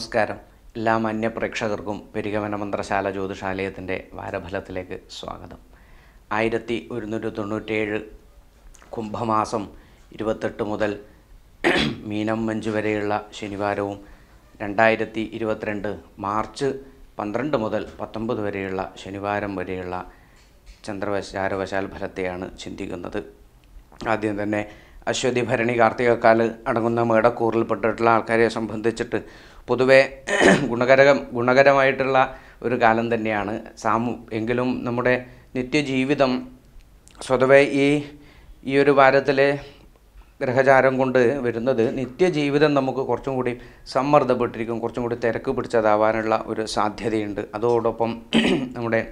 നമസ്കാരം എല്ലാ മാന്യ പ്രേക്ഷകർക്കും പെരികമന മന്ത്രശാല ജ്യോതിഷാലയത്തിൻ്റെ വാരഫലത്തിലേക്ക് സ്വാഗതം ആയിരത്തി ഒരുന്നൂറ്റി തൊണ്ണൂറ്റേഴ് കുംഭമാസം ഇരുപത്തെട്ട് മുതൽ മീനം മഞ്ച് വരെയുള്ള ശനിവാരവും രണ്ടായിരത്തി ഇരുപത്തിരണ്ട് മാർച്ച് പന്ത്രണ്ട് മുതൽ പത്തൊമ്പത് വരെയുള്ള ശനിവാരം വരെയുള്ള ചന്ദ്രവശാരവശാൽ ഫലത്തെയാണ് ചിന്തിക്കുന്നത് ആദ്യം തന്നെ അശ്വതി ഭരണി കാർത്തികക്കാല് അടങ്ങുന്ന മേടക്കൂറിൽപ്പെട്ടിട്ടുള്ള ആൾക്കാരെ സംബന്ധിച്ചിട്ട് പൊതുവെ ഗുണകരം ഗുണകരമായിട്ടുള്ള ഒരു കാലം തന്നെയാണ് സാമു എങ്കിലും നമ്മുടെ നിത്യജീവിതം സ്വതവേ ഈ ഈ ഒരു വാരത്തിലെ ഗ്രഹചാരം കൊണ്ട് വരുന്നത് നിത്യജീവിതം നമുക്ക് കുറച്ചും കൂടി സമ്മർദ്ദപ്പെട്ടിരിക്കും കുറച്ചും കൂടി തിരക്ക് പിടിച്ചതാവാനുള്ള ഒരു സാധ്യതയുണ്ട് അതോടൊപ്പം നമ്മുടെ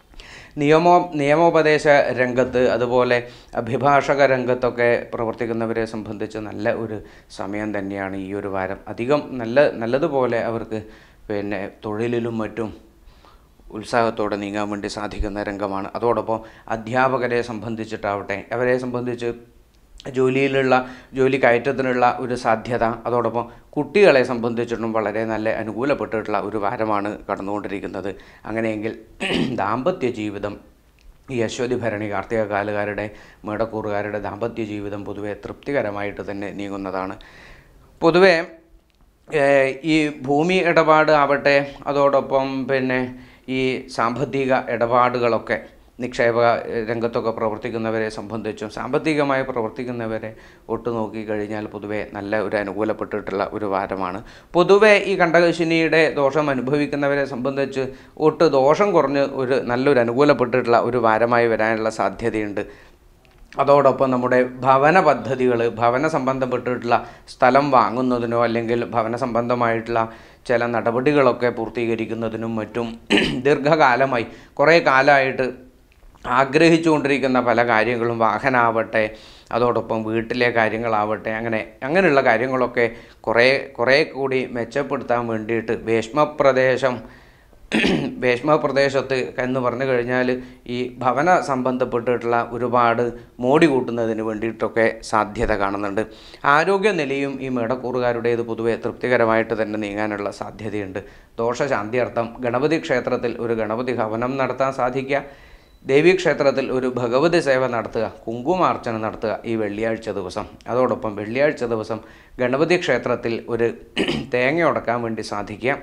നിയമോ നിയമോപദേശ രംഗത്ത് അതുപോലെ അഭിഭാഷക രംഗത്തൊക്കെ പ്രവർത്തിക്കുന്നവരെ സംബന്ധിച്ച് നല്ല ഒരു സമയം തന്നെയാണ് ഈ ഒരു വാരം അധികം നല്ല നല്ലതുപോലെ അവർക്ക് പിന്നെ തൊഴിലിലും മറ്റും ഉത്സാഹത്തോടെ നീങ്ങാൻ വേണ്ടി സാധിക്കുന്ന രംഗമാണ് അതോടൊപ്പം അധ്യാപകരെ സംബന്ധിച്ചിട്ടാവട്ടെ അവരെ സംബന്ധിച്ച് ജോലിയിലുള്ള ജോലി കയറ്റത്തിനുള്ള ഒരു സാധ്യത അതോടൊപ്പം കുട്ടികളെ സംബന്ധിച്ചിട്ടും വളരെ നല്ല അനുകൂലപ്പെട്ടിട്ടുള്ള ഒരു വാരമാണ് കടന്നുകൊണ്ടിരിക്കുന്നത് അങ്ങനെയെങ്കിൽ ദാമ്പത്യ ജീവിതം ഈ അശ്വതി ഭരണി കാർത്തിക കാലുകാരുടെ മേടക്കൂറുകാരുടെ ദാമ്പത്യ ജീവിതം പൊതുവെ തൃപ്തികരമായിട്ട് തന്നെ നീങ്ങുന്നതാണ് പൊതുവെ ഏഹ്, ഈ ഭൂമി ഇടപാട് ആവട്ടെ അതോടൊപ്പം പിന്നെ ഈ സാമ്പത്തിക ഇടപാടുകളൊക്കെ നിക്ഷേപ രംഗത്തൊക്കെ പ്രവർത്തിക്കുന്നവരെ സംബന്ധിച്ചും സാമ്പത്തികമായി പ്രവർത്തിക്കുന്നവരെ ഒട്ടു നോക്കിക്കഴിഞ്ഞാൽ പൊതുവെ നല്ല ഒരു അനുകൂലപ്പെട്ടിട്ടുള്ള ഒരു വാരമാണ് പൊതുവെ ഈ കണ്ടകശിനിയുടെ ദോഷം അനുഭവിക്കുന്നവരെ സംബന്ധിച്ച് ഒട്ട് ദോഷം കുറഞ്ഞ് ഒരു നല്ലൊരു അനുകൂലപ്പെട്ടിട്ടുള്ള ഒരു വാരമായി വരാനുള്ള സാധ്യതയുണ്ട് അതോടൊപ്പം നമ്മുടെ ഭവന പദ്ധതികൾ ഭവന സംബന്ധപ്പെട്ടിട്ടുള്ള സ്ഥലം വാങ്ങുന്നതിനോ അല്ലെങ്കിൽ ഭവന സംബന്ധമായിട്ടുള്ള ചില നടപടികളൊക്കെ പൂർത്തീകരിക്കുന്നതിനും മറ്റും ദീർഘകാലമായി കുറേ കാലമായിട്ട് ആഗ്രഹിച്ചുകൊണ്ടിരിക്കുന്ന പല കാര്യങ്ങളും വാഹനമാവട്ടെ അതോടൊപ്പം വീട്ടിലെ കാര്യങ്ങളാവട്ടെ അങ്ങനെ അങ്ങനെയുള്ള കാര്യങ്ങളൊക്കെ കുറേ കുറേ കൂടി മെച്ചപ്പെടുത്താൻ വേണ്ടിയിട്ട് ഭീഷ്മപ്രദേശം ഭീഷ്മപ്രദേശത്ത് എന്ന് പറഞ്ഞു കഴിഞ്ഞാൽ ഈ ഭവന സംബന്ധപ്പെട്ടിട്ടുള്ള ഒരുപാട് മോടി കൂട്ടുന്നതിന് വേണ്ടിയിട്ടൊക്കെ സാധ്യത കാണുന്നുണ്ട് ആരോഗ്യനിലയും ഈ മേടക്കൂറുകാരുടേത് പൊതുവെ തൃപ്തികരമായിട്ട് തന്നെ നീങ്ങാനുള്ള സാധ്യതയുണ്ട് ദോഷശാന്തിയർത്ഥം ഗണപതി ക്ഷേത്രത്തിൽ ഒരു ഗണപതി ഹവനം നടത്താൻ സാധിക്കുക ദേവീക്ഷേത്രത്തിൽ ഒരു ഭഗവതി സേവ നടത്തുക കുങ്കുമാർച്ചന നടത്തുക ഈ വെള്ളിയാഴ്ച ദിവസം അതോടൊപ്പം വെള്ളിയാഴ്ച ദിവസം ഗണപതി ക്ഷേത്രത്തിൽ ഒരു തേങ്ങ ഉടക്കാൻ വേണ്ടി സാധിക്കുക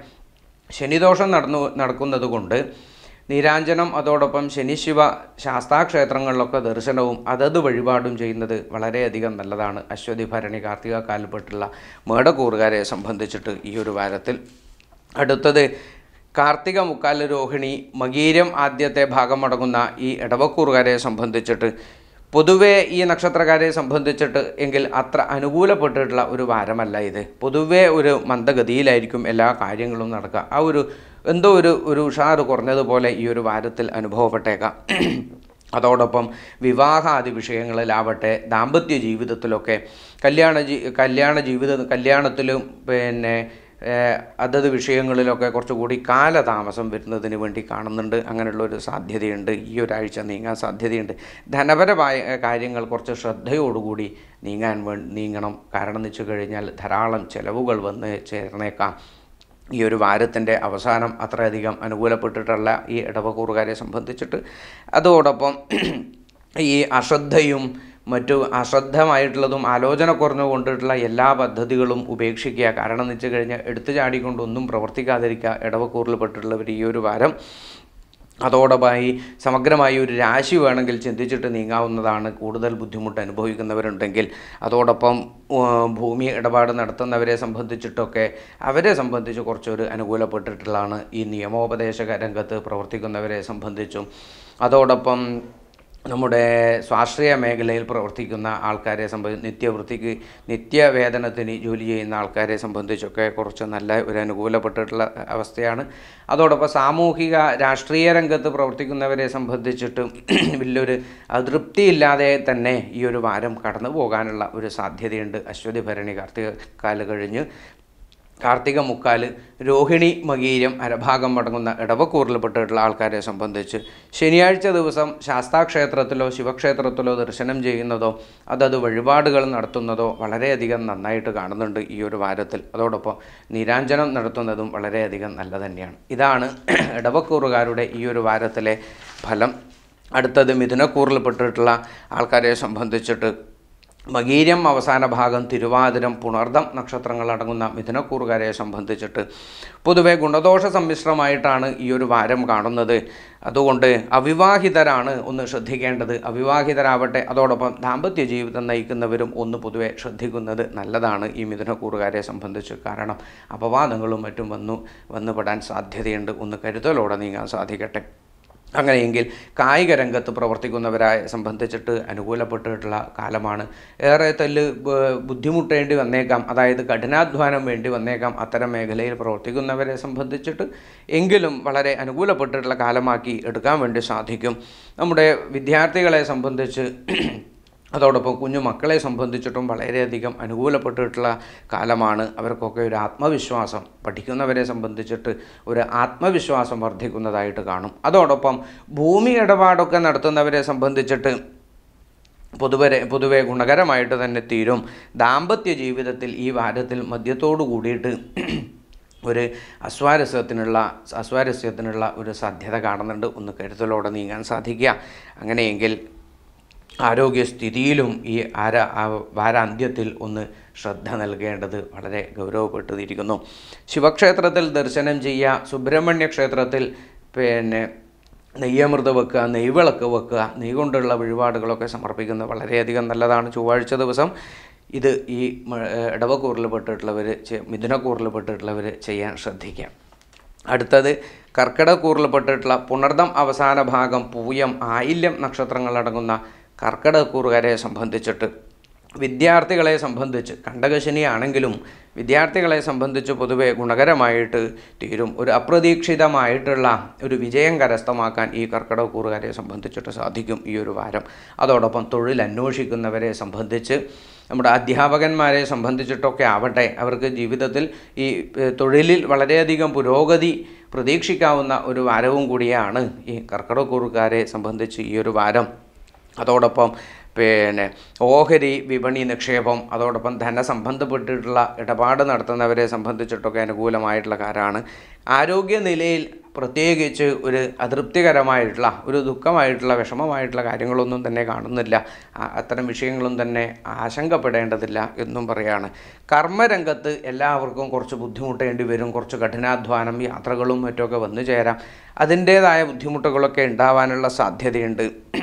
ശനിദോഷം നടന്നു നടക്കുന്നത് കൊണ്ട് നീരാഞ്ജനം അതോടൊപ്പം ശനിശിവ ശാസ്താക്ഷേത്രങ്ങളിലൊക്കെ ദർശനവും അതത് വഴിപാടും ചെയ്യുന്നത് വളരെയധികം നല്ലതാണ് അശ്വതി ഭരണി കാർത്തിക കാലപ്പെട്ടുള്ള മേടക്കൂറുകാരെ സംബന്ധിച്ചിട്ട് ഈ ഒരു വാരത്തിൽ അടുത്തത് കാർത്തിക മുക്കാല് രോഹിണി മകീരം ആദ്യത്തെ ഭാഗം അടങ്ങുന്ന ഈ ഇടവക്കൂറുകാരെ സംബന്ധിച്ചിട്ട് പൊതുവേ ഈ നക്ഷത്രക്കാരെ സംബന്ധിച്ചിട്ട് എങ്കിൽ അത്ര അനുകൂലപ്പെട്ടിട്ടുള്ള ഒരു വാരമല്ല ഇത് പൊതുവേ ഒരു മന്ദഗതിയിലായിരിക്കും എല്ലാ കാര്യങ്ങളും നടക്കുക ആ ഒരു എന്തോ ഒരു ഒരു ഉഷാറ് കുറഞ്ഞതുപോലെ ഈ ഒരു വാരത്തിൽ അനുഭവപ്പെട്ടേക്കാം അതോടൊപ്പം വിവാഹാദി വിഷയങ്ങളിലാവട്ടെ ദാമ്പത്യ ജീവിതത്തിലൊക്കെ കല്യാണ ജീ കല്യാണ ജീവിത കല്യാണത്തിലും പിന്നെ ഏഹ്, അതത് വിഷയങ്ങളിലൊക്കെ കുറച്ചുകൂടി കാലതാമസം വരുന്നതിന് വേണ്ടി കാണുന്നുണ്ട് അങ്ങനെയുള്ള ഒരു സാധ്യതയുണ്ട് ഈ ഒരാഴ്ച നീങ്ങാൻ സാധ്യതയുണ്ട് ധനപരമായ ഏഹ്, കാര്യങ്ങൾ കുറച്ച് ശ്രദ്ധയോടുകൂടി നീങ്ങാൻ വേ നീങ്ങണം കാരണം എന്ന് വെച്ച് കഴിഞ്ഞാൽ ധാരാളം ചിലവുകൾ വന്ന് ചേർന്നേക്കാം ഈ ഒരു വാരത്തിൻ്റെ അവസാനം അത്രയധികം അനുകൂലപ്പെട്ടിട്ടുള്ള ഈ ഇടവക്കൂറുകാരെ സംബന്ധിച്ചിട്ട് അതോടൊപ്പം ഈ അശ്രദ്ധയും മറ്റു അശ്രദ്ധമായിട്ടുള്ളതും ആലോചന കുറഞ്ഞു കൊണ്ടിട്ടുള്ള എല്ലാ പദ്ധതികളും ഉപേക്ഷിക്കുക കാരണം എന്ന് വെച്ച് കഴിഞ്ഞാൽ എടുത്തു ചാടിക്കൊണ്ടൊന്നും പ്രവർത്തിക്കാതിരിക്കുക ഇടവക്കൂറിൽപ്പെട്ടിട്ടുള്ളവർ ഈ ഒരു വാരം അതോടൊപ്പമായി സമഗ്രമായി ഒരു രാശി വേണമെങ്കിൽ ചിന്തിച്ചിട്ട് നീങ്ങാവുന്നതാണ് കൂടുതൽ ബുദ്ധിമുട്ട് അനുഭവിക്കുന്നവരുണ്ടെങ്കിൽ അതോടൊപ്പം ഉം, ഭൂമി ഇടപാട് നടത്തുന്നവരെ സംബന്ധിച്ചിട്ടൊക്കെ അവരെ സംബന്ധിച്ച് കുറച്ചൊരു അനുകൂലപ്പെട്ടിട്ടുള്ളതാണ് ഈ നിയമോപദേശക രംഗത്ത് പ്രവർത്തിക്കുന്നവരെ സംബന്ധിച്ചും അതോടൊപ്പം നമ്മുടെ സ്വാശ്രയ മേഖലയിൽ പ്രവർത്തിക്കുന്ന ആൾക്കാരെ സംബന്ധിച്ച് നിത്യവൃത്തിക്ക് നിത്യവേതനത്തിന് ജോലി ചെയ്യുന്ന ആൾക്കാരെ സംബന്ധിച്ചൊക്കെ കുറച്ച് നല്ല ഒരു അനുകൂലപ്പെട്ടിട്ടുള്ള അവസ്ഥയാണ് അതോടൊപ്പം സാമൂഹിക രാഷ്ട്രീയ രംഗത്ത് പ്രവർത്തിക്കുന്നവരെ സംബന്ധിച്ചിട്ട് വലിയൊരു അതൃപ്തിയില്ലാതെ തന്നെ ഈ ഒരു വാരം കടന്നു പോകാനുള്ള ഒരു സാധ്യതയുണ്ട് അശ്വതി ഭരണി കാർത്തിക കാല് കഴിഞ്ഞ് കാർത്തിക മുക്കാല് രോഹിണി മകീരം അരഭാഗം അടങ്ങുന്ന ഇടവക്കൂറിൽപ്പെട്ടിട്ടുള്ള ആൾക്കാരെ സംബന്ധിച്ച് ശനിയാഴ്ച ദിവസം ശാസ്താക്ഷേത്രത്തിലോ ശിവക്ഷേത്രത്തിലോ ദർശനം ചെയ്യുന്നതോ അതത് വഴിപാടുകൾ നടത്തുന്നതോ വളരെയധികം നന്നായിട്ട് കാണുന്നുണ്ട് ഈ ഒരു വാരത്തിൽ അതോടൊപ്പം നീരാഞ്ജനം നടത്തുന്നതും വളരെയധികം നല്ല തന്നെയാണ് ഇതാണ് ഇടവക്കൂറുകാരുടെ ഈ ഒരു വാരത്തിലെ ഫലം അടുത്തത് മിഥുനക്കൂറിൽപ്പെട്ടിട്ടുള്ള ആൾക്കാരെ സംബന്ധിച്ചിട്ട് മകീരം അവസാന ഭാഗം തിരുവാതിരം പുണർദം നക്ഷത്രങ്ങൾ അടങ്ങുന്ന മിഥുനക്കൂറുകാരെ സംബന്ധിച്ചിട്ട് പൊതുവെ ഗുണദോഷ സമ്മിശ്രമായിട്ടാണ് ഈ ഒരു വാരം കാണുന്നത് അതുകൊണ്ട് അവിവാഹിതരാണ് ഒന്ന് ശ്രദ്ധിക്കേണ്ടത് അവിവാഹിതരാവട്ടെ അതോടൊപ്പം ദാമ്പത്യ ജീവിതം നയിക്കുന്നവരും ഒന്ന് പൊതുവെ ശ്രദ്ധിക്കുന്നത് നല്ലതാണ് ഈ മിഥുനക്കൂറുകാരെ സംബന്ധിച്ച് കാരണം അപവാദങ്ങളും മറ്റും വന്നു വന്നുപെടാൻ സാധ്യതയുണ്ട് ഒന്ന് കരുതലോടെ നീങ്ങാൻ സാധിക്കട്ടെ അങ്ങനെയെങ്കിൽ കായിക രംഗത്ത് പ്രവർത്തിക്കുന്നവരായ സംബന്ധിച്ചിട്ട് അനുകൂലപ്പെട്ടിട്ടുള്ള കാലമാണ് ഏറെ തല്ല് ബ- ബുദ്ധിമുട്ടേണ്ടി വന്നേക്കാം അതായത് കഠിനാധ്വാനം വേണ്ടി വന്നേക്കാം അത്തരം മേഖലയിൽ പ്രവർത്തിക്കുന്നവരെ സംബന്ധിച്ചിട്ട് എങ്കിലും വളരെ അനുകൂലപ്പെട്ടിട്ടുള്ള കാലമാക്കി എടുക്കാൻ വേണ്ടി സാധിക്കും നമ്മുടെ വിദ്യാർത്ഥികളെ സംബന്ധിച്ച് അതോടൊപ്പം കുഞ്ഞു മക്കളെ സംബന്ധിച്ചിട്ടും വളരെയധികം അനുകൂലപ്പെട്ടിട്ടുള്ള കാലമാണ് അവർക്കൊക്കെ ഒരു ആത്മവിശ്വാസം പഠിക്കുന്നവരെ സംബന്ധിച്ചിട്ട് ഒരു ആത്മവിശ്വാസം വർദ്ധിക്കുന്നതായിട്ട് കാണും അതോടൊപ്പം ഭൂമി ഇടപാടൊക്കെ നടത്തുന്നവരെ സംബന്ധിച്ചിട്ട് പൊതുവരെ പൊതുവെ ഗുണകരമായിട്ട് തന്നെ തീരും ദാമ്പത്യ ജീവിതത്തിൽ ഈ വാരത്തിൽ മദ്യത്തോടു കൂടിയിട്ട് ഒരു അസ്വാരസ്യത്തിനുള്ള അസ്വാരസ്യത്തിനുള്ള ഒരു സാധ്യത കാണുന്നുണ്ട് ഒന്ന് കരുതലോടെ നീങ്ങാൻ സാധിക്കുക അങ്ങനെയെങ്കിൽ ആരോഗ്യസ്ഥിതിയിലും ഈ ആര ആ വാരാന്ത്യത്തിൽ ഒന്ന് ശ്രദ്ധ നൽകേണ്ടത് വളരെ ഗൗരവപ്പെട്ടിരിക്കുന്നു ശിവക്ഷേത്രത്തിൽ ദർശനം ചെയ്യുക സുബ്രഹ്മണ്യ ക്ഷേത്രത്തിൽ പിന്നെ നെയ്യമൃത് വെക്കുക നെയ്വിളക്ക് വെക്കുക നെയ്യ് കൊണ്ടുള്ള വഴിപാടുകളൊക്കെ സമർപ്പിക്കുന്നത് വളരെയധികം നല്ലതാണ് ചൊവ്വാഴ്ച ദിവസം ഇത് ഈ മ- ഏഹ് ഇടവക്കൂറിൽ പെട്ടിട്ടുള്ളവർ മിഥുനക്കൂറിൽ പെട്ടിട്ടുള്ളവർ ചെയ്യാൻ ശ്രദ്ധിക്കാം അടുത്തത് കർക്കിടകൂറിൽപ്പെട്ടിട്ടുള്ള പുണർദം അവസാന ഭാഗം പൂയം ആയില്യം നക്ഷത്രങ്ങളടങ്ങുന്ന കർക്കിടകൂറുകാരെ സംബന്ധിച്ചിട്ട് വിദ്യാർത്ഥികളെ സംബന്ധിച്ച് കണ്ടകശനിയാണെങ്കിലും വിദ്യാർത്ഥികളെ സംബന്ധിച്ച് പൊതുവെ ഗുണകരമായിട്ട് തീരും ഒരു അപ്രതീക്ഷിതമായിട്ടുള്ള ഒരു വിജയം കരസ്ഥമാക്കാൻ ഈ കർക്കിടകൂറുകാരെ സംബന്ധിച്ചിട്ട് സാധിക്കും ഈ ഒരു വാരം അതോടൊപ്പം തൊഴിൽ അന്വേഷിക്കുന്നവരെ സംബന്ധിച്ച് നമ്മുടെ അധ്യാപകന്മാരെ സംബന്ധിച്ചിട്ടൊക്കെ ആവട്ടെ അവർക്ക് ജീവിതത്തിൽ ഈ ഏഹ്, തൊഴിലിൽ വളരെയധികം പുരോഗതി പ്രതീക്ഷിക്കാവുന്ന ഒരു വാരവും കൂടിയാണ് ഈ കർക്കിടകൂറുകാരെ സംബന്ധിച്ച് ഈ ഒരു വാരം അതോടൊപ്പം പിന്നെ ഓഹരി വിപണി നിക്ഷേപം അതോടൊപ്പം ധനസംബന്ധപ്പെട്ടിട്ടുള്ള ഇടപാട് നടത്തുന്നവരെ സംബന്ധിച്ചിട്ടൊക്കെ അനുകൂലമായിട്ടുള്ള കാര്യമാണ് ആരോഗ്യനിലയിൽ പ്രത്യേകിച്ച് ഒരു അതൃപ്തികരമായിട്ടുള്ള ഒരു ദുഃഖമായിട്ടുള്ള വിഷമമായിട്ടുള്ള കാര്യങ്ങളൊന്നും തന്നെ കാണുന്നില്ല ആ- അത്തരം വിഷയങ്ങളും തന്നെ ആശങ്കപ്പെടേണ്ടതില്ല എന്നും പറയാണ് കർമ്മരംഗത്ത് എല്ലാവർക്കും കുറച്ച് ബുദ്ധിമുട്ടേണ്ടി വരും കുറച്ച് കഠിനാധ്വാനം യാത്രകളും മറ്റുമൊക്കെ വന്നു ചേരാം അതിൻ്റേതായ ബുദ്ധിമുട്ടുകളൊക്കെ ഉണ്ടാവാനുള്ള സാധ്യതയുണ്ട്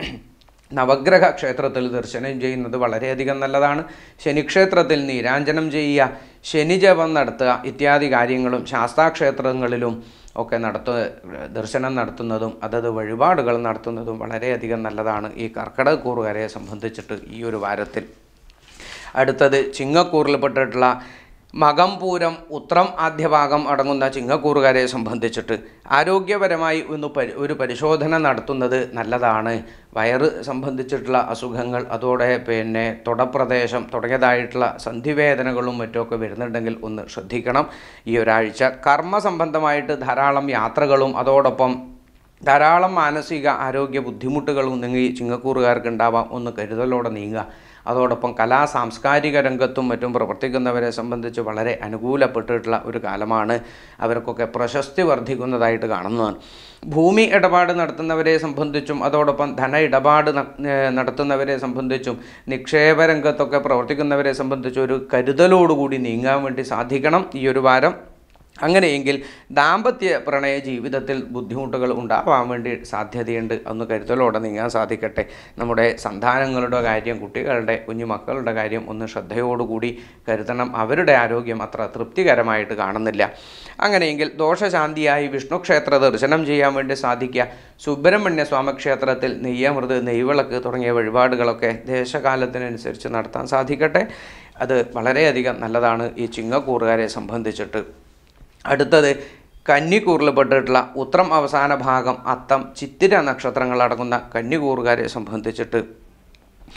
നവഗ്രഹ ക്ഷേത്രത്തിൽ ദർശനം ചെയ്യുന്നത് വളരെയധികം നല്ലതാണ് ശനിക്ഷേത്രത്തിൽ നീരാഞ്ജനം ചെയ്യുക ശനിജപം നടത്തുക ഇത്യാദി കാര്യങ്ങളും ശാസ്താക്ഷേത്രങ്ങളിലും ഒക്കെ നടത്തു ദർശനം നടത്തുന്നതും അതത് വഴിപാടുകൾ നടത്തുന്നതും വളരെയധികം നല്ലതാണ് ഈ കർക്കിടകൂറുകാരെ സംബന്ധിച്ചിട്ട് ഈ ഒരു വാരത്തിൽ അടുത്തത് ചിങ്ങക്കൂറിൽപ്പെട്ടിട്ടുള്ള മകംപൂരം ഉത്രം ആദ്യഭാഗം അടങ്ങുന്ന ചിങ്ങക്കൂറുകാരെ സംബന്ധിച്ചിട്ട് ആരോഗ്യപരമായി ഒന്ന് പരി ഒരു പരിശോധന നടത്തുന്നത് നല്ലതാണ് വയറ് സംബന്ധിച്ചിട്ടുള്ള അസുഖങ്ങൾ അതോടെ പിന്നെ തുടപ്രദേശം തുടങ്ങിയതായിട്ടുള്ള സന്ധിവേദനകളും മറ്റുമൊക്കെ വരുന്നുണ്ടെങ്കിൽ ഒന്ന് ശ്രദ്ധിക്കണം ഈ ഒരാഴ്ച കർമ്മ സംബന്ധമായിട്ട് ധാരാളം യാത്രകളും അതോടൊപ്പം ധാരാളം മാനസിക ആരോഗ്യ ബുദ്ധിമുട്ടുകളും നിങ്ങൾ ചിങ്ങക്കൂറുകാർക്ക് ഉണ്ടാവാം ഒന്ന് കരുതലോടെ നീങ്ങുക അതോടൊപ്പം കലാ സാംസ്കാരിക രംഗത്തും മറ്റും പ്രവർത്തിക്കുന്നവരെ സംബന്ധിച്ച് വളരെ അനുകൂലപ്പെട്ടിട്ടുള്ള ഒരു കാലമാണ് അവർക്കൊക്കെ പ്രശസ്തി വർദ്ധിക്കുന്നതായിട്ട് കാണുന്നതാണ് ഭൂമി ഇടപാട് നടത്തുന്നവരെ സംബന്ധിച്ചും അതോടൊപ്പം ധന ഇടപാട് ന- ഏഹ് നടത്തുന്നവരെ സംബന്ധിച്ചും നിക്ഷേപ രംഗത്തൊക്കെ പ്രവർത്തിക്കുന്നവരെ സംബന്ധിച്ച് ഒരു കരുതലോടുകൂടി നീങ്ങാൻ വേണ്ടി സാധിക്കണം ഈ ഒരു വാരം അങ്ങനെയെങ്കിൽ ദാമ്പത്യ പ്രണയ ജീവിതത്തിൽ ബുദ്ധിമുട്ടുകൾ ഉണ്ടാവാൻ വേണ്ടി സാധ്യതയുണ്ട് ഒന്ന് കരുതലോടെ നീങ്ങാൻ സാധിക്കട്ടെ നമ്മുടെ സന്താനങ്ങളുടെ കാര്യം കുട്ടികളുടെ കുഞ്ഞുമക്കളുടെ കാര്യം ഒന്ന് ശ്രദ്ധയോടുകൂടി കരുതണം അവരുടെ ആരോഗ്യം അത്ര തൃപ്തികരമായിട്ട് കാണുന്നില്ല അങ്ങനെയെങ്കിൽ ദോഷശാന്തിയായി വിഷ്ണു ക്ഷേത്ര ദർശനം ചെയ്യാൻ വേണ്ടി സാധിക്കുക സുബ്രഹ്മണ്യ സ്വാമി ക്ഷേത്രത്തിൽ നെയ്യമൃത് നെയ്വിളക്ക് തുടങ്ങിയ വഴിപാടുകളൊക്കെ ദേശകാലത്തിനനുസരിച്ച് നടത്താൻ സാധിക്കട്ടെ അത് വളരെയധികം നല്ലതാണ് ഈ ചിങ്ങക്കൂറുകാരെ സംബന്ധിച്ചിട്ട് അടുത്തത് കന്നിക്കൂറിൽപ്പെട്ടിട്ടുള്ള ഉത്രം അവസാന ഭാഗം അത്തം ചിത്തിര നക്ഷത്രങ്ങൾ അടങ്ങുന്ന കന്നിക്കൂറുകാരെ സംബന്ധിച്ചിട്ട്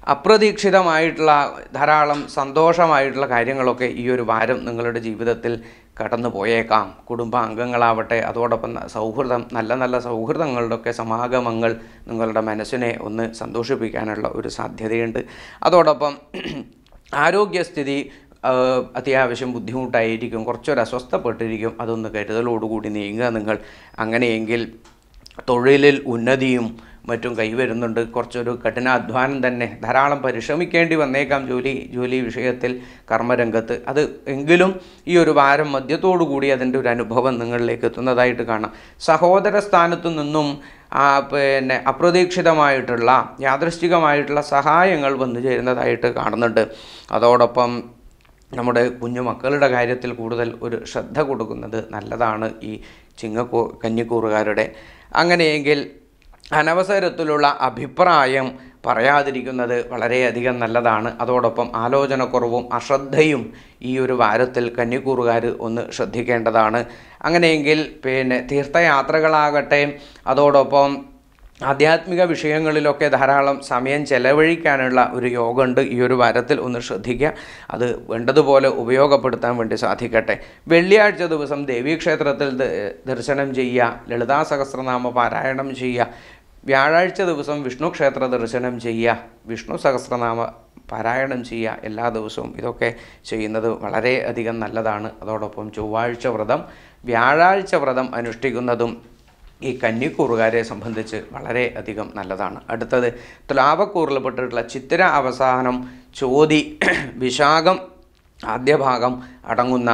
അപ്രതീക്ഷിതമായിട്ടുള്ള ധാരാളം സന്തോഷമായിട്ടുള്ള കാര്യങ്ങളൊക്കെ ഈ ഒരു വാരം നിങ്ങളുടെ ജീവിതത്തിൽ കടന്നു പോയേക്കാം കുടുംബാംഗങ്ങളാവട്ടെ അതോടൊപ്പം ന- സൗഹൃദം നല്ല നല്ല സൗഹൃദങ്ങളുടെയൊക്കെ സമാഗമങ്ങൾ നിങ്ങളുടെ മനസ്സിനെ ഒന്ന് സന്തോഷിപ്പിക്കാനുള്ള ഒരു സാധ്യതയുണ്ട് അതോടൊപ്പം ആരോഗ്യസ്ഥിതി ആ, അത്യാവശ്യം ബുദ്ധിമുട്ടായിരിക്കും കുറച്ചൊരു അസ്വസ്ഥപ്പെട്ടിരിക്കും അതൊന്ന് കരുതലോടുകൂടി നീങ്ങുക നിങ്ങൾ അങ്ങനെയെങ്കിൽ തൊഴിലിൽ ഉന്നതിയും മറ്റും കൈവരുന്നുണ്ട് കുറച്ചൊരു കഠിനാധ്വാനം തന്നെ ധാരാളം പരിശ്രമിക്കേണ്ടി വന്നേക്കാം ജോലി ജോലി വിഷയത്തിൽ കർമ്മരംഗത്ത് അത് എങ്കിലും ഈ ഒരു വാരം മധ്യത്തോടു കൂടി അതിൻ്റെ ഒരു അനുഭവം നിങ്ങളിലേക്ക് എത്തുന്നതായിട്ട് കാണാം സഹോദര സ്ഥാനത്തു നിന്നും ആ, പിന്നെ അപ്രതീക്ഷിതമായിട്ടുള്ള യാദൃശ്ചികമായിട്ടുള്ള സഹായങ്ങൾ വന്നു ചേരുന്നതായിട്ട് കാണുന്നുണ്ട് അതോടൊപ്പം നമ്മുടെ കുഞ്ഞു മക്കളുടെ കാര്യത്തിൽ കൂടുതൽ ഒരു ശ്രദ്ധ കൊടുക്കുന്നത് നല്ലതാണ് ഈ ചിങ്ങക്കൂ കന്നിക്കൂറുകാരുടെ അങ്ങനെയെങ്കിൽ അനവസരത്തിലുള്ള അഭിപ്രായം പറയാതിരിക്കുന്നത് വളരെയധികം നല്ലതാണ് അതോടൊപ്പം ആലോചനക്കുറവും അശ്രദ്ധയും ഈ ഒരു വാരത്തിൽ കന്നിക്കൂറുകാർ ഒന്ന് ശ്രദ്ധിക്കേണ്ടതാണ് അങ്ങനെയെങ്കിൽ പിന്നെ തീർത്ഥയാത്രകളാകട്ടെ അതോടൊപ്പം ആധ്യാത്മിക വിഷയങ്ങളിലൊക്കെ ധാരാളം സമയം ചെലവഴിക്കാനുള്ള ഒരു യോഗമുണ്ട് ഈ ഒരു വാരത്തിൽ ഒന്ന് ശ്രദ്ധിക്കുക അത് വേണ്ടതുപോലെ ഉപയോഗപ്പെടുത്താൻ വേണ്ടി സാധിക്കട്ടെ വെള്ളിയാഴ്ച ദിവസം ദേവീക്ഷേത്രത്തിൽ ദ- ദർശനം ചെയ്യുക ലളിതാ സഹസ്രനാമ പാരായണം ചെയ്യുക വ്യാഴാഴ്ച ദിവസം വിഷ്ണു ക്ഷേത്ര ദർശനം ചെയ്യുക വിഷ്ണു സഹസ്രനാമ പാരായണം ചെയ്യുക എല്ലാ ദിവസവും ഇതൊക്കെ ചെയ്യുന്നത് വളരെ അധികം നല്ലതാണ് അതോടൊപ്പം ചൊവ്വാഴ്ച വ്രതം വ്യാഴാഴ്ച വ്രതം അനുഷ്ഠിക്കുന്നതും ഈ കന്നിക്കൂറുകാരെ സംബന്ധിച്ച് വളരെ അധികം നല്ലതാണ് അടുത്തത് തുലാവക്കൂറിൽപ്പെട്ടിട്ടുള്ള ചിത്തിര അവസാനം ചോതി വിശാഖം ആദ്യ ഭാഗം അടങ്ങുന്ന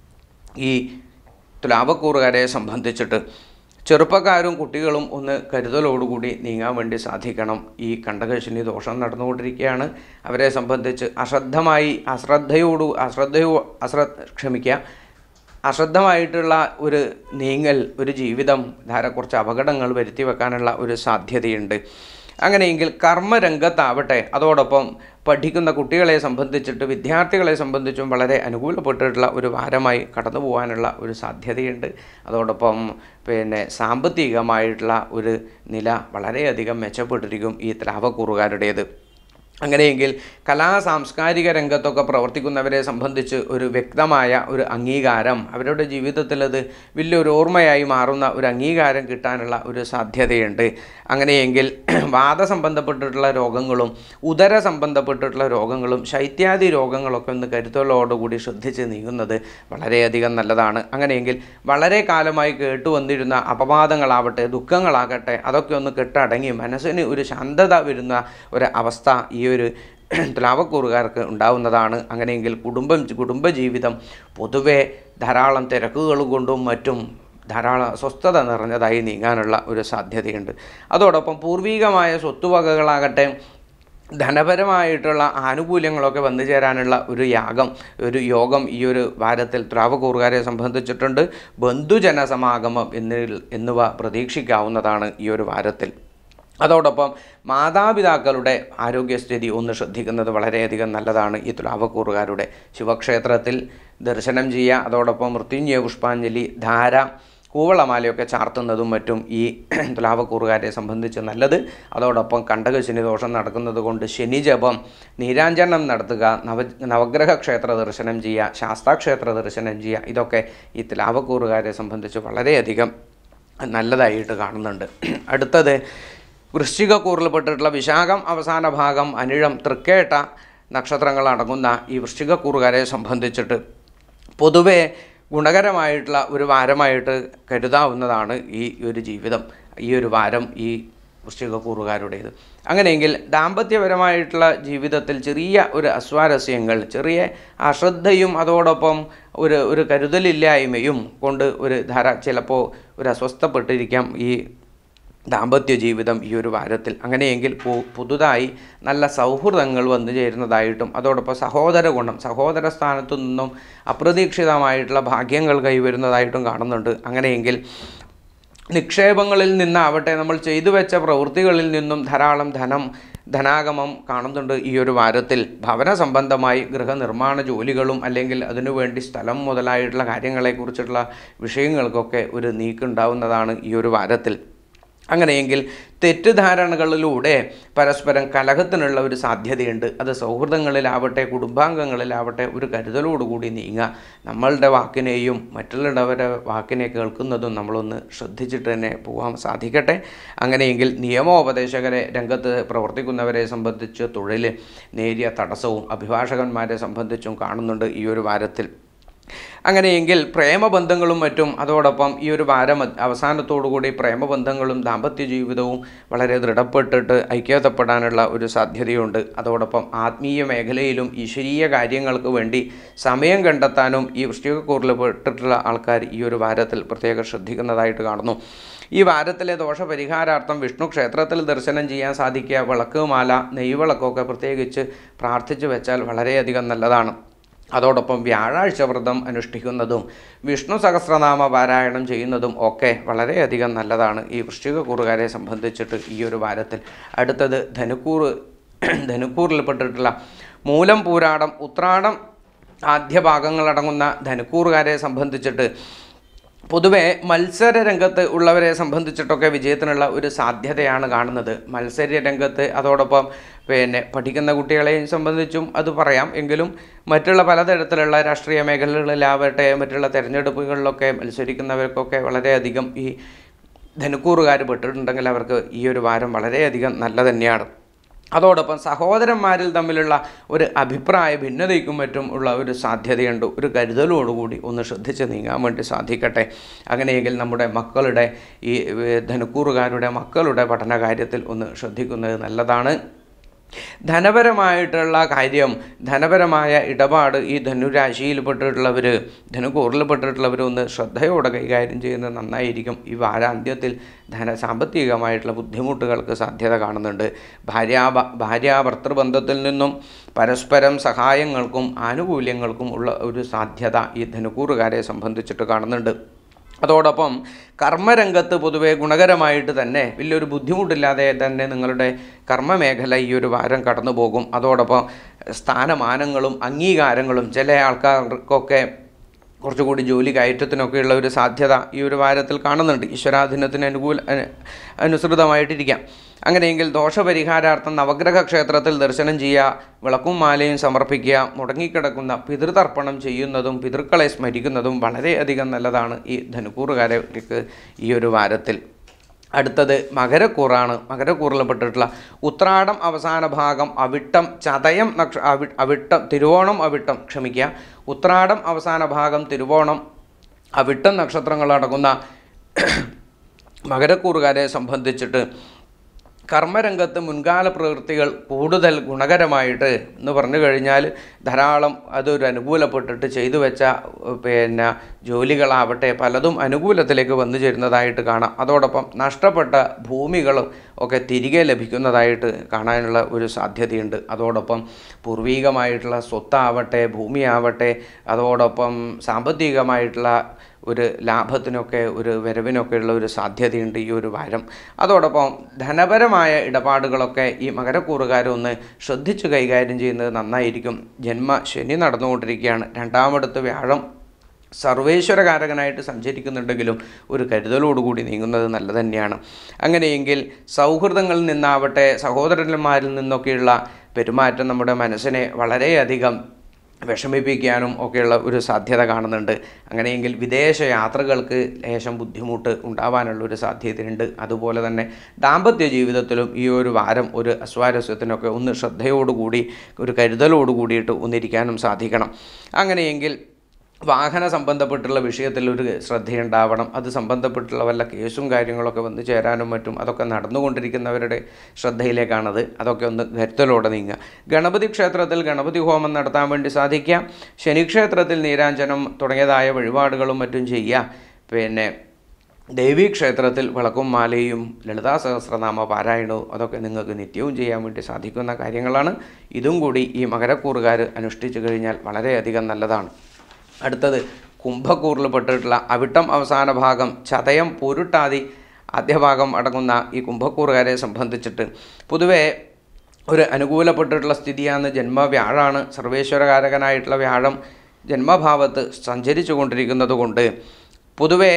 ഈ തുലാവക്കൂറുകാരെ സംബന്ധിച്ചിട്ട് ചെറുപ്പക്കാരും കുട്ടികളും ഒന്ന് കരുതലോടുകൂടി നീങ്ങാൻ വേണ്ടി സാധിക്കണം ഈ കണ്ടകശിനി ദോഷം നടന്നുകൊണ്ടിരിക്കുകയാണ് അവരെ സംബന്ധിച്ച് അശ്രദ്ധമായി അശ്രദ്ധയോടു അശ്രദ്ധയോ അശ്ര ക്ഷമിക്കുക അശ്രദ്ധമായിട്ടുള്ള ഒരു നീങ്ങൽ ഒരു ജീവിതം ധാര കുറച്ച് അപകടങ്ങൾ വരുത്തി വെക്കാനുള്ള ഒരു സാധ്യതയുണ്ട് അങ്ങനെയെങ്കിൽ കർമ്മരംഗത്താവട്ടെ അതോടൊപ്പം പഠിക്കുന്ന കുട്ടികളെ സംബന്ധിച്ചിട്ട് വിദ്യാർത്ഥികളെ സംബന്ധിച്ചും വളരെ അനുകൂലപ്പെട്ടിട്ടുള്ള ഒരു വാരമായി കടന്നു പോകാനുള്ള ഒരു സാധ്യതയുണ്ട് അതോടൊപ്പം പിന്നെ സാമ്പത്തികമായിട്ടുള്ള ഒരു നില വളരെയധികം മെച്ചപ്പെട്ടിരിക്കും ഈ ത്രാവക്കൂറുകാരുടേത് അങ്ങനെയെങ്കിൽ കലാ സാംസ്കാരിക രംഗത്തൊക്കെ പ്രവർത്തിക്കുന്നവരെ സംബന്ധിച്ച് ഒരു വ്യക്തമായ ഒരു അംഗീകാരം അവരുടെ ജീവിതത്തിൽ അത് വലിയൊരു ഓർമ്മയായി മാറുന്ന ഒരു അംഗീകാരം കിട്ടാനുള്ള ഒരു സാധ്യതയുണ്ട് അങ്ങനെയെങ്കിൽ വാദസംബന്ധപ്പെട്ടിട്ടുള്ള രോഗങ്ങളും ഉദര സംബന്ധപ്പെട്ടിട്ടുള്ള രോഗങ്ങളും ശൈത്യാദി രോഗങ്ങളൊക്കെ ഒന്ന് കരുതലോടുകൂടി ശ്രദ്ധിച്ച് നീങ്ങുന്നത് വളരെയധികം നല്ലതാണ് അങ്ങനെയെങ്കിൽ വളരെ കാലമായി കേട്ടുവന്നിരുന്ന അപവാദങ്ങളാവട്ടെ ദുഃഖങ്ങളാകട്ടെ അതൊക്കെ ഒന്ന് കെട്ടടങ്ങി മനസ്സിന് ഒരു ശാന്തത വരുന്ന ഒരു അവസ്ഥ ഈ ഒരു തുലാവക്കൂറുകാർക്ക് ഉണ്ടാവുന്നതാണ് അങ്ങനെയെങ്കിൽ കുടുംബം കുടുംബജീവിതം പൊതുവെ ധാരാളം തിരക്കുകൾ കൊണ്ടും മറ്റും ധാരാളം അസ്വസ്ഥത നിറഞ്ഞതായി നീങ്ങാനുള്ള ഒരു സാധ്യതയുണ്ട് അതോടൊപ്പം പൂർവികമായ സ്വത്തുവകകളാകട്ടെ ധനപരമായിട്ടുള്ള ആനുകൂല്യങ്ങളൊക്കെ വന്നു ചേരാനുള്ള ഒരു യാഗം ഒരു യോഗം ഈ ഒരു വാരത്തിൽ ത്രാവകൂറുകാരെ സംബന്ധിച്ചിട്ടുണ്ട് ബന്ധുജന സമാഗമം എന്നിൽ എന്നിവ പ്രതീക്ഷിക്കാവുന്നതാണ് ഈ ഒരു വാരത്തിൽ അതോടൊപ്പം മാതാപിതാക്കളുടെ ആരോഗ്യസ്ഥിതി ഒന്ന് ശ്രദ്ധിക്കുന്നത് വളരെയധികം നല്ലതാണ് ഈ തുലാവക്കൂറുകാരുടെ ശിവക്ഷേത്രത്തിൽ ദർശനം ചെയ്യുക അതോടൊപ്പം മൃത്യുഞ്ജയ പുഷ്പാഞ്ജലി ധാര കൂവളമാലയൊക്കെ ചാർത്തുന്നതും മറ്റും ഈ തുലാവക്കൂറുകാരെ സംബന്ധിച്ച് നല്ലത് അതോടൊപ്പം കണ്ടക ശനി ദോഷം നടക്കുന്നത് കൊണ്ട് ശനിജപം നീരാഞ്ജനം നടത്തുക നവ നവഗ്രഹ ക്ഷേത്ര ദർശനം ചെയ്യുക ശാസ്താക്ഷേത്ര ദർശനം ചെയ്യുക ഇതൊക്കെ ഈ തുലാവക്കൂറുകാരെ സംബന്ധിച്ച് വളരെയധികം നല്ലതായിട്ട് കാണുന്നുണ്ട് അടുത്തത് വൃശ്ചിക കൂറിൽപ്പെട്ടിട്ടുള്ള വിശാഖം അവസാന ഭാഗം അനിഴം തൃക്കേട്ട നക്ഷത്രങ്ങൾ അടങ്ങുന്ന ഈ വൃശ്ചിക കൂറുകാരെ സംബന്ധിച്ചിട്ട് പൊതുവെ ഗുണകരമായിട്ടുള്ള ഒരു വാരമായിട്ട് കരുതാവുന്നതാണ് ഈ ഒരു ജീവിതം ഈ ഒരു വാരം ഈ വൃശ്ചിക കൂറുകാരുടേത് അങ്ങനെയെങ്കിൽ ദാമ്പത്യപരമായിട്ടുള്ള ജീവിതത്തിൽ ചെറിയ ഒരു അസ്വാരസ്യങ്ങൾ ചെറിയ അശ്രദ്ധയും അതോടൊപ്പം ഒരു ഒരു കരുതലില്ലായ്മയും കൊണ്ട് ഒരു ധാര ചിലപ്പോൾ ഒരു അസ്വസ്ഥപ്പെട്ടിരിക്കാം ഈ ദാമ്പത്യ ജീവിതം ഈ ഒരു വാരത്തിൽ അങ്ങനെയെങ്കിൽ പു- പുതുതായി നല്ല സൗഹൃദങ്ങൾ വന്നു ചേരുന്നതായിട്ടും അതോടൊപ്പം സഹോദര ഗുണം സഹോദര സ്ഥാനത്തു നിന്നും അപ്രതീക്ഷിതമായിട്ടുള്ള ഭാഗ്യങ്ങൾ കൈവരുന്നതായിട്ടും കാണുന്നുണ്ട് അങ്ങനെയെങ്കിൽ നിക്ഷേപങ്ങളിൽ നിന്നാവട്ടെ നമ്മൾ ചെയ്തു വെച്ച പ്രവൃത്തികളിൽ നിന്നും ധാരാളം ധനം ധനാഗമം കാണുന്നുണ്ട് ഈ ഒരു വാരത്തിൽ ഭവന സംബന്ധമായി ഗൃഹനിർമ്മാണ ജോലികളും അല്ലെങ്കിൽ അതിനുവേണ്ടി സ്ഥലം മുതലായിട്ടുള്ള കാര്യങ്ങളെക്കുറിച്ചുള്ള വിഷയങ്ങൾക്കൊക്കെ ഒരു നീക്കുണ്ടാവുന്നതാണ് ഈ ഒരു വാരത്തിൽ അങ്ങനെയെങ്കിൽ തെറ്റിദ്ധാരണകളിലൂടെ പരസ്പരം കലഹത്തിനുള്ള ഒരു സാധ്യതയുണ്ട് അത് സൗഹൃദങ്ങളിലാവട്ടെ കുടുംബാംഗങ്ങളിലാവട്ടെ ഒരു കരുതലോടുകൂടി നീങ്ങുക നമ്മളുടെ വാക്കിനെയും മറ്റുള്ളവരുടെ വാക്കിനെ കേൾക്കുന്നതും നമ്മളൊന്ന് ശ്രദ്ധിച്ചിട്ട് തന്നെ പോകാൻ സാധിക്കട്ടെ അങ്ങനെയെങ്കിൽ നിയമോപദേശകരെ രംഗത്ത് പ്രവർത്തിക്കുന്നവരെ സംബന്ധിച്ച് തൊഴിൽ നേരിയ തടസ്സവും അഭിഭാഷകന്മാരെ സംബന്ധിച്ചും കാണുന്നുണ്ട് ഈ ഒരു വാരത്തിൽ അങ്ങനെയെങ്കിൽ പ്രേമബന്ധങ്ങളും മറ്റും അതോടൊപ്പം ഈ ഒരു വാരം അവസാനത്തോടുകൂടി പ്രേമബന്ധങ്ങളും ദാമ്പത്യ ജീവിതവും വളരെ ദൃഢപ്പെട്ടിട്ട് ഐക്യതപ്പെടാനുള്ള ഒരു സാധ്യതയുണ്ട് അതോടൊപ്പം ആത്മീയ മേഖലയിലും ഈശ്വരീയ കാര്യങ്ങൾക്ക് വേണ്ടി സമയം കണ്ടെത്താനും ഈ വൃഷ്ടികക്കൂറിൽ പെട്ടിട്ടുള്ള ആൾക്കാർ ഈ ഒരു വാരത്തിൽ പ്രത്യേകം ശ്രദ്ധിക്കുന്നതായിട്ട് കാണുന്നു ഈ വാരത്തിലെ ദോഷപരിഹാരാർത്ഥം വിഷ്ണു ക്ഷേത്രത്തിൽ ദർശനം ചെയ്യാൻ സാധിക്കുക വിളക്ക് മാല നെയ്വിളക്കൊക്കെ പ്രത്യേകിച്ച് പ്രാർത്ഥിച്ചു വെച്ചാൽ വളരെയധികം നല്ലതാണ് അതോടൊപ്പം വ്യാഴാഴ്ച വ്രതം അനുഷ്ഠിക്കുന്നതും വിഷ്ണു സഹസ്രനാമ പാരായണം ചെയ്യുന്നതും ഒക്കെ വളരെയധികം നല്ലതാണ് ഈ വൃശ്ചികക്കൂറുകാരെ സംബന്ധിച്ചിട്ട് ഈ ഒരു വാരത്തിൽ അടുത്തത് ധനുക്കൂറ് ധനുക്കൂറിൽപ്പെട്ടിട്ടുള്ള മൂലം പൂരാടം ഉത്രാടം ആദ്യ ഭാഗങ്ങളടങ്ങുന്ന ധനുക്കൂറുകാരെ സംബന്ധിച്ചിട്ട് പൊതുവെ മത്സര രംഗത്ത് ഉള്ളവരെ സംബന്ധിച്ചിട്ടൊക്കെ വിജയത്തിനുള്ള ഒരു സാധ്യതയാണ് കാണുന്നത് മത്സര രംഗത്ത് അതോടൊപ്പം പിന്നെ പഠിക്കുന്ന കുട്ടികളെയും സംബന്ധിച്ചും അത് പറയാം എങ്കിലും മറ്റുള്ള പലതരത്തിലുള്ള രാഷ്ട്രീയ മേഖലകളിലാവട്ടെ മറ്റുള്ള തെരഞ്ഞെടുപ്പുകളിലൊക്കെ മത്സരിക്കുന്നവർക്കൊക്കെ വളരെയധികം ഈ ധനുക്കൂറുകാർ പെട്ടിട്ടുണ്ടെങ്കിൽ അവർക്ക് ഈ ഒരു വാരം വളരെയധികം നല്ല തന്നെയാണ് അതോടൊപ്പം സഹോദരന്മാരിൽ തമ്മിലുള്ള ഒരു അഭിപ്രായ ഭിന്നതയ്ക്കും മറ്റും ഉള്ള ഒരു സാധ്യതയുണ്ട് ഒരു കരുതലോടുകൂടി ഒന്ന് ശ്രദ്ധിച്ച് നീങ്ങാൻ വേണ്ടി സാധിക്കട്ടെ അങ്ങനെയെങ്കിൽ നമ്മുടെ മക്കളുടെ ഈ ഏ, ധനുക്കൂറുകാരുടെ മക്കളുടെ പഠന കാര്യത്തിൽ ഒന്ന് ശ്രദ്ധിക്കുന്നത് നല്ലതാണ് ധനപരമായിട്ടുള്ള കാര്യം ധനപരമായ ഇടപാട് ഈ ധനുരാശിയിൽപ്പെട്ടിട്ടുള്ളവർ ധനുക്കൂറിൽപ്പെട്ടിട്ടുള്ളവർ ഒന്ന് ശ്രദ്ധയോടെ കൈകാര്യം ചെയ്യുന്നത് നന്നായിരിക്കും ഈ വാരാന്ത്യത്തിൽ ധന സാമ്പത്തികമായിട്ടുള്ള ബുദ്ധിമുട്ടുകൾക്ക് സാധ്യത കാണുന്നുണ്ട് ഭാര്യാ ഭാര്യാഭർത്തൃബന്ധത്തിൽ നിന്നും പരസ്പരം സഹായങ്ങൾക്കും ആനുകൂല്യങ്ങൾക്കും ഉള്ള ഒരു സാധ്യത ഈ ധനുക്കൂറുകാരെ സംബന്ധിച്ചിട്ട് കാണുന്നുണ്ട് അതോടൊപ്പം കർമ്മരംഗത്ത് പൊതുവെ ഗുണകരമായിട്ട് തന്നെ വലിയൊരു ബുദ്ധിമുട്ടില്ലാതെ തന്നെ നിങ്ങളുടെ കർമ്മമേഖല ഈ ഒരു വാരം കടന്നു പോകും അതോടൊപ്പം സ്ഥാനമാനങ്ങളും അംഗീകാരങ്ങളും ചില ആൾക്കാർക്കൊക്കെ കുറച്ചുകൂടി ജോലി കയറ്റത്തിനൊക്കെയുള്ള ഒരു സാധ്യത ഈ ഒരു വാരത്തിൽ കാണുന്നുണ്ട് ഈശ്വരാധീനത്തിന് അനുകൂല അനു- അനുസൃതമായിട്ടിരിക്കാം അങ്ങനെയെങ്കിൽ ദോഷപരിഹാരാർത്ഥം നവഗ്രഹ ക്ഷേത്രത്തിൽ ദർശനം ചെയ്യുക വിളക്കും മാലയും സമർപ്പിക്കുക മുടങ്ങിക്കിടക്കുന്ന പിതൃതർപ്പണം ചെയ്യുന്നതും പിതൃക്കളെ സ്മരിക്കുന്നതും വളരെയധികം നല്ലതാണ് ഈ ധനുക്കൂറുകാർക്ക് ഈ ഒരു വാരത്തിൽ അടുത്തത് മകരക്കൂറാണ് മകരക്കൂറിൽപ്പെട്ടിട്ടുള്ള ഉത്രാടം അവസാന ഭാഗം അവിട്ടം ചതയം നക്ഷ അവി അവിട്ടം തിരുവോണം അവിട്ടം ക്ഷമിക്കുക ഉത്രാടം അവസാന ഭാഗം തിരുവോണം അവിട്ടം നക്ഷത്രങ്ങളടങ്ങുന്ന മകരക്കൂറുകാരെ സംബന്ധിച്ചിട്ട് കർമ്മരംഗത്ത് മുൻകാല പ്രവൃത്തികൾ കൂടുതൽ ഗുണകരമായിട്ട് എന്ന് പറഞ്ഞു കഴിഞ്ഞാൽ ധാരാളം അതൊരു അനുകൂലപ്പെട്ടിട്ട് ചെയ്തു വെച്ച ഏഹ്, പിന്നെ ജോലികളാവട്ടെ പലതും അനുകൂലത്തിലേക്ക് വന്നു ചേരുന്നതായിട്ട് കാണാം അതോടൊപ്പം നഷ്ടപ്പെട്ട ഭൂമികളും ഒക്കെ തിരികെ ലഭിക്കുന്നതായിട്ട് കാണാനുള്ള ഒരു സാധ്യതയുണ്ട് അതോടൊപ്പം പൂർവീകമായിട്ടുള്ള സ്വത്താവട്ടെ ഭൂമിയാവട്ടെ അതോടൊപ്പം സാമ്പത്തികമായിട്ടുള്ള ഒരു ലാഭത്തിനൊക്കെ ഒരു വരവിനൊക്കെയുള്ള ഒരു സാധ്യതയുണ്ട് ഈ ഒരു വാരം അതോടൊപ്പം ധനപരമായ ഇടപാടുകളൊക്കെ ഈ മകരക്കൂറുകാരൊന്ന് ശ്രദ്ധിച്ച് കൈകാര്യം ചെയ്യുന്നത് നന്നായിരിക്കും ജന്മ ശനി നടന്നുകൊണ്ടിരിക്കുകയാണ് രണ്ടാമടുത്ത് വ്യാഴം സർവേശ്വരകാരകനായിട്ട് സഞ്ചരിക്കുന്നുണ്ടെങ്കിലും ഒരു കരുതലോടുകൂടി നീങ്ങുന്നത് നല്ല തന്നെയാണ് അങ്ങനെയെങ്കിൽ സൗഹൃദങ്ങളിൽ നിന്നാവട്ടെ സഹോദരന്മാരിൽ നിന്നൊക്കെയുള്ള പെരുമാറ്റം നമ്മുടെ മനസ്സിനെ വളരെയധികം വിഷമിപ്പിക്കാനും ഒക്കെയുള്ള ഒരു സാധ്യത കാണുന്നുണ്ട് അങ്ങനെയെങ്കിൽ വിദേശ യാത്രകൾക്ക് ലേശം ബുദ്ധിമുട്ട് ഉണ്ടാവാനുള്ള ഒരു സാധ്യതയുണ്ട് അതുപോലെ തന്നെ ദാമ്പത്യ ജീവിതത്തിലും ഈ ഒരു വാരം ഒരു അസ്വാരസ്യത്തിനൊക്കെ ഒന്ന് ശ്രദ്ധയോടുകൂടി ഒരു കരുതലോട് കൂടിയിട്ട് ഒന്നിരിക്കാനും സാധിക്കണം അങ്ങനെയെങ്കിൽ വാഹന സംബന്ധപ്പെട്ടുള്ള വിഷയത്തിൽ ഒരു ശ്രദ്ധയുണ്ടാവണം അത് സംബന്ധപ്പെട്ടുള്ള വല്ല കേസും കാര്യങ്ങളൊക്കെ വന്നു ചേരാനും മറ്റും അതൊക്കെ നടന്നുകൊണ്ടിരിക്കുന്നവരുടെ ശ്രദ്ധയിലേക്കാണത് അതൊക്കെ ഒന്ന് കരുത്തലോടെ നീങ്ങുക ഗണപതി ക്ഷേത്രത്തിൽ ഗണപതി ഹോമം നടത്താൻ വേണ്ടി സാധിക്കാം ശനിക്ഷേത്രത്തിൽ നീരാഞ്ജനം തുടങ്ങിയതായ വഴിപാടുകളും മറ്റും ചെയ്യുക പിന്നെ ദേവീ ക്ഷേത്രത്തിൽ വിളക്കും മാലയും ലളിതാ സഹസ്രനാമ പാരായണവും അതൊക്കെ നിങ്ങൾക്ക് നിത്യവും ചെയ്യാൻ വേണ്ടി സാധിക്കുന്ന കാര്യങ്ങളാണ് ഇതും കൂടി ഈ മകരക്കൂറുകാർ അനുഷ്ഠിച്ചു കഴിഞ്ഞാൽ വളരെയധികം നല്ലതാണ് അടുത്തത് കുംഭക്കൂറിൽ പെട്ടിട്ടുള്ള അവിട്ടം അവസാന ഭാഗം ചതയം പൂരുട്ടാതി ആദ്യഭാഗം അടങ്ങുന്ന ഈ കുംഭക്കൂറുകാരെ സംബന്ധിച്ചിട്ട് പൊതുവേ ഒരു അനുകൂലപ്പെട്ടിട്ടുള്ള സ്ഥിതിയാണ് ജന്മ വ്യാഴാണ് സർവേശ്വരകാരകനായിട്ടുള്ള വ്യാഴം ജന്മഭാവത്ത് സഞ്ചരിച്ചു കൊണ്ടിരിക്കുന്നത് കൊണ്ട് പൊതുവേ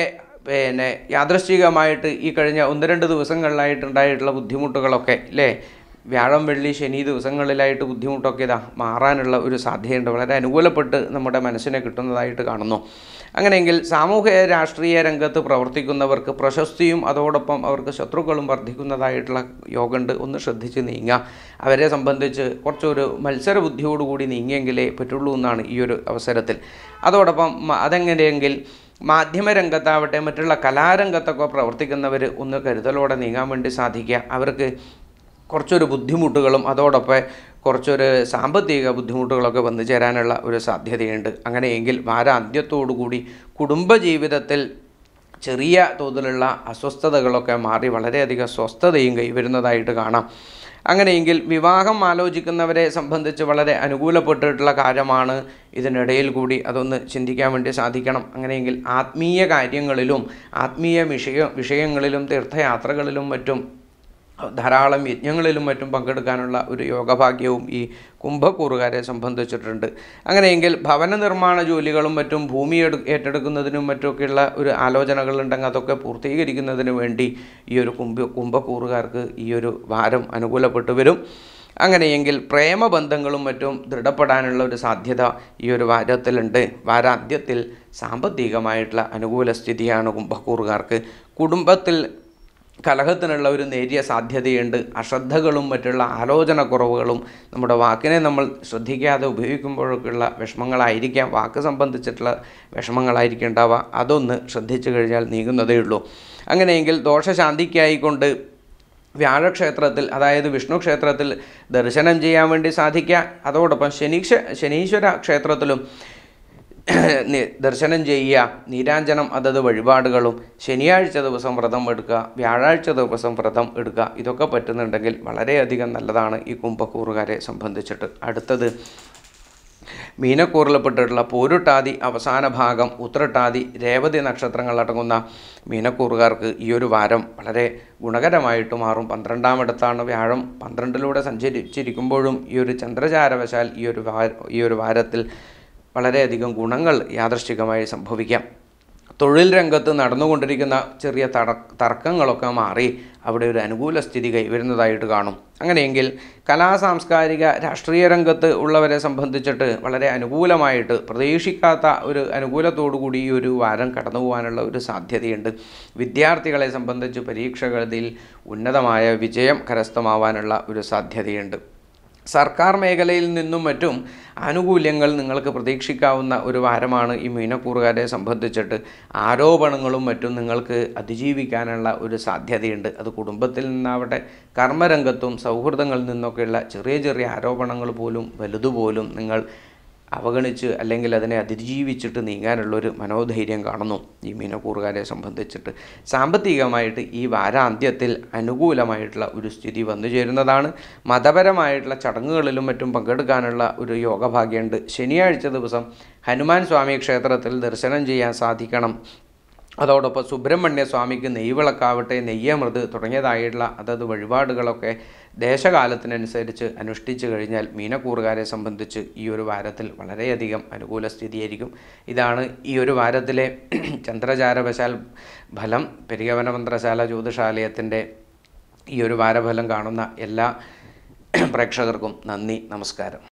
പിന്നെ യാദൃശ്ചികമായിട്ട് ഈ കഴിഞ്ഞ ഒന്ന് രണ്ട് ദിവസങ്ങളിലായിട്ടുണ്ടായിട്ടുള്ള ബുദ്ധിമുട്ടുകളൊക്കെ അല്ലേ വ്യാഴം വെള്ളി ശനി ദിവസങ്ങളിലായിട്ട് ബുദ്ധിമുട്ടൊക്കെ ഇതാ മാറാനുള്ള ഒരു സാധ്യതയുണ്ട് വളരെ അനുകൂലപ്പെട്ട് നമ്മുടെ മനസ്സിനെ കിട്ടുന്നതായിട്ട് കാണുന്നു അങ്ങനെയെങ്കിൽ സാമൂഹ്യ രാഷ്ട്രീയ രംഗത്ത് പ്രവർത്തിക്കുന്നവർക്ക് പ്രശസ്തിയും അതോടൊപ്പം അവർക്ക് ശത്രുക്കളും വർദ്ധിക്കുന്നതായിട്ടുള്ള യോഗമുണ്ട് ഒന്ന് ശ്രദ്ധിച്ച് നീങ്ങുക അവരെ സംബന്ധിച്ച് കുറച്ചൊരു മത്സര ബുദ്ധിയോടുകൂടി നീങ്ങിയെങ്കിലേ പറ്റുള്ളൂ എന്നാണ് ഈ ഒരു അവസരത്തിൽ അതോടൊപ്പം മ- അതെങ്ങനെയെങ്കിൽ മാധ്യമരംഗത്താവട്ടെ മറ്റുള്ള കലാരംഗത്തൊക്കെ പ്രവർത്തിക്കുന്നവർ ഒന്ന് കരുതലോടെ നീങ്ങാൻ വേണ്ടി സാധിക്കുക അവർക്ക് കുറച്ചൊരു ബുദ്ധിമുട്ടുകളും അതോടൊപ്പം കുറച്ചൊരു സാമ്പത്തിക ബുദ്ധിമുട്ടുകളൊക്കെ വന്നു ചേരാനുള്ള ഒരു സാധ്യതയുണ്ട് അങ്ങനെയെങ്കിൽ വാരാന്ത്യത്തോടുകൂടി കുടുംബജീവിതത്തിൽ ചെറിയ തോതിലുള്ള അസ്വസ്ഥതകളൊക്കെ മാറി വളരെയധികം സ്വസ്ഥതയും കൈവരുന്നതായിട്ട് കാണാം അങ്ങനെയെങ്കിൽ വിവാഹം ആലോചിക്കുന്നവരെ സംബന്ധിച്ച് വളരെ അനുകൂലപ്പെട്ടിട്ടുള്ള കാര്യമാണ് ഇതിനിടയിൽ കൂടി അതൊന്ന് ചിന്തിക്കാൻ വേണ്ടി സാധിക്കണം അങ്ങനെയെങ്കിൽ ആത്മീയ കാര്യങ്ങളിലും ആത്മീയ വിഷയ വിഷയങ്ങളിലും തീർത്ഥയാത്രകളിലും മറ്റും ധാരാളം യജ്ഞങ്ങളിലും മറ്റും പങ്കെടുക്കാനുള്ള ഒരു യോഗഭാഗ്യവും ഈ കുംഭക്കൂറുകാരെ സംബന്ധിച്ചിട്ടുണ്ട് അങ്ങനെയെങ്കിൽ ഭവന നിർമ്മാണ ജോലികളും മറ്റും ഭൂമി എടു ഏറ്റെടുക്കുന്നതിനും മറ്റുമൊക്കെയുള്ള ഒരു ആലോചനകളുണ്ടെങ്കിൽ അതൊക്കെ പൂർത്തീകരിക്കുന്നതിന് വേണ്ടി ഈ ഒരു കുംഭ കുംഭക്കൂറുകാർക്ക് ഈ ഒരു വാരം അനുകൂലപ്പെട്ടു വരും അങ്ങനെയെങ്കിൽ പ്രേമബന്ധങ്ങളും മറ്റും ദൃഢപ്പെടാനുള്ള ഒരു സാധ്യത ഈ ഒരു വാരത്തിലുണ്ട് വാരാന്ത്യത്തിൽ സാമ്പത്തികമായിട്ടുള്ള അനുകൂല സ്ഥിതിയാണ് കുംഭക്കൂറുകാർക്ക് കുടുംബത്തിൽ കലഹത്തിനുള്ള ഒരു നേരിയ സാധ്യതയുണ്ട് അശ്രദ്ധകളും മറ്റുള്ള ആലോചനക്കുറവുകളും നമ്മുടെ വാക്കിനെ നമ്മൾ ശ്രദ്ധിക്കാതെ ഉപയോഗിക്കുമ്പോഴൊക്കെയുള്ള വിഷമങ്ങളായിരിക്കാം വാക്ക് സംബന്ധിച്ചിട്ടുള്ള വിഷമങ്ങളായിരിക്കും ഉണ്ടാവുക അതൊന്ന് ശ്രദ്ധിച്ചു കഴിഞ്ഞാൽ നീങ്ങുന്നതേ ഉള്ളൂ അങ്ങനെയെങ്കിൽ ദോഷശാന്തിക്കായിക്കൊണ്ട് വ്യാഴക്ഷേത്രത്തിൽ അതായത് വിഷ്ണു ക്ഷേത്രത്തിൽ ദർശനം ചെയ്യാൻ വേണ്ടി സാധിക്കുക അതോടൊപ്പം ശനീക്ഷ ശനീശ്വര ക്ഷേത്രത്തിലും നി- ദർശനം ചെയ്യുക നീരാഞ്ജനം അതത് വഴിപാടുകളും ശനിയാഴ്ച ദിവസം വ്രതം എടുക്കുക വ്യാഴാഴ്ച ദിവസം വ്രതം എടുക്കുക ഇതൊക്കെ പറ്റുന്നുണ്ടെങ്കിൽ വളരെയധികം നല്ലതാണ് ഈ കുംഭക്കൂറുകാരെ സംബന്ധിച്ചിട്ട് അടുത്തത് മീനക്കൂറിൽപ്പെട്ടിട്ടുള്ള പോരുട്ടാതി അവസാന ഭാഗം ഉത്രട്ടാതി രേവതി നക്ഷത്രങ്ങൾ അടങ്ങുന്ന മീനക്കൂറുകാർക്ക് ഈ ഒരു വാരം വളരെ ഗുണകരമായിട്ട് മാറും പന്ത്രണ്ടാമിടത്താണ് വ്യാഴം പന്ത്രണ്ടിലൂടെ സഞ്ചരിച്ചിരിക്കുമ്പോഴും ഈ ഒരു ചന്ദ്രചാരവശാൽ ഈ ഒരു വാര ഈ ഒരു വാരത്തിൽ വളരെയധികം ഗുണങ്ങൾ യാദൃശ്ചികമായി സംഭവിക്കാം തൊഴിൽ രംഗത്ത് നടന്നുകൊണ്ടിരിക്കുന്ന ചെറിയ തട തർക്കങ്ങളൊക്കെ മാറി അവിടെ ഒരു അനുകൂല സ്ഥിതി കൈവരുന്നതായിട്ട് കാണും അങ്ങനെയെങ്കിൽ കലാ സാംസ്കാരിക രാഷ്ട്രീയ രംഗത്ത് ഉള്ളവരെ സംബന്ധിച്ചിട്ട് വളരെ അനുകൂലമായിട്ട് പ്രതീക്ഷിക്കാത്ത ഒരു അനുകൂലത്തോടു കൂടി ഈ ഒരു വാരം കടന്നു പോകാനുള്ള ഒരു സാധ്യതയുണ്ട് വിദ്യാർത്ഥികളെ സംബന്ധിച്ച് പരീക്ഷകളിൽ ഉന്നതമായ വിജയം കരസ്ഥമാവാനുള്ള ഒരു സാധ്യതയുണ്ട് സർക്കാർ മേഖലയിൽ നിന്നും മറ്റും ആനുകൂല്യങ്ങൾ നിങ്ങൾക്ക് പ്രതീക്ഷിക്കാവുന്ന ഒരു വാരമാണ് ഈ മീനക്കൂറുകാരെ സംബന്ധിച്ചിട്ട് ആരോപണങ്ങളും മറ്റും നിങ്ങൾക്ക് അതിജീവിക്കാനുള്ള ഒരു സാധ്യതയുണ്ട് അത് കുടുംബത്തിൽ നിന്നാവട്ടെ കർമ്മരംഗത്തും സൗഹൃദങ്ങളിൽ നിന്നൊക്കെയുള്ള ചെറിയ ചെറിയ ആരോപണങ്ങൾ പോലും വലുതുപോലും നിങ്ങൾ അവഗണിച്ച് അല്ലെങ്കിൽ അതിനെ അതിജീവിച്ചിട്ട് നീങ്ങാനുള്ളൊരു മനോധൈര്യം കാണുന്നു ഈ മീനക്കൂറുകാരെ സംബന്ധിച്ചിട്ട് സാമ്പത്തികമായിട്ട് ഈ വാരാന്ത്യത്തിൽ അനുകൂലമായിട്ടുള്ള ഒരു സ്ഥിതി വന്നു ചേരുന്നതാണ് മതപരമായിട്ടുള്ള ചടങ്ങുകളിലും മറ്റും പങ്കെടുക്കാനുള്ള ഒരു യോഗഭാഗ്യമുണ്ട് ശനിയാഴ്ച ദിവസം ഹനുമാൻ സ്വാമി ക്ഷേത്രത്തിൽ ദർശനം ചെയ്യാൻ സാധിക്കണം അതോടൊപ്പം സുബ്രഹ്മണ്യ സ്വാമിക്ക് നെയ്വിളക്കാവട്ടെ നെയ്യമൃത് തുടങ്ങിയതായിട്ടുള്ള അതത് വഴിപാടുകളൊക്കെ ദേശകാലത്തിനനുസരിച്ച് അനുഷ്ഠിച്ചു കഴിഞ്ഞാൽ മീനക്കൂറുകാരെ സംബന്ധിച്ച് ഈ ഒരു വാരത്തിൽ വളരെയധികം അനുകൂല സ്ഥിതിയായിരിക്കും ഇതാണ് ഈ ഒരു വാരത്തിലെ ചന്ദ്രചാരവശാൽ ഫലം പെരിയവന മന്ത്രശാല ജ്യോതിഷാലയത്തിൻ്റെ ഈ ഒരു വാരഫലം കാണുന്ന എല്ലാ പ്രേക്ഷകർക്കും നന്ദി നമസ്കാരം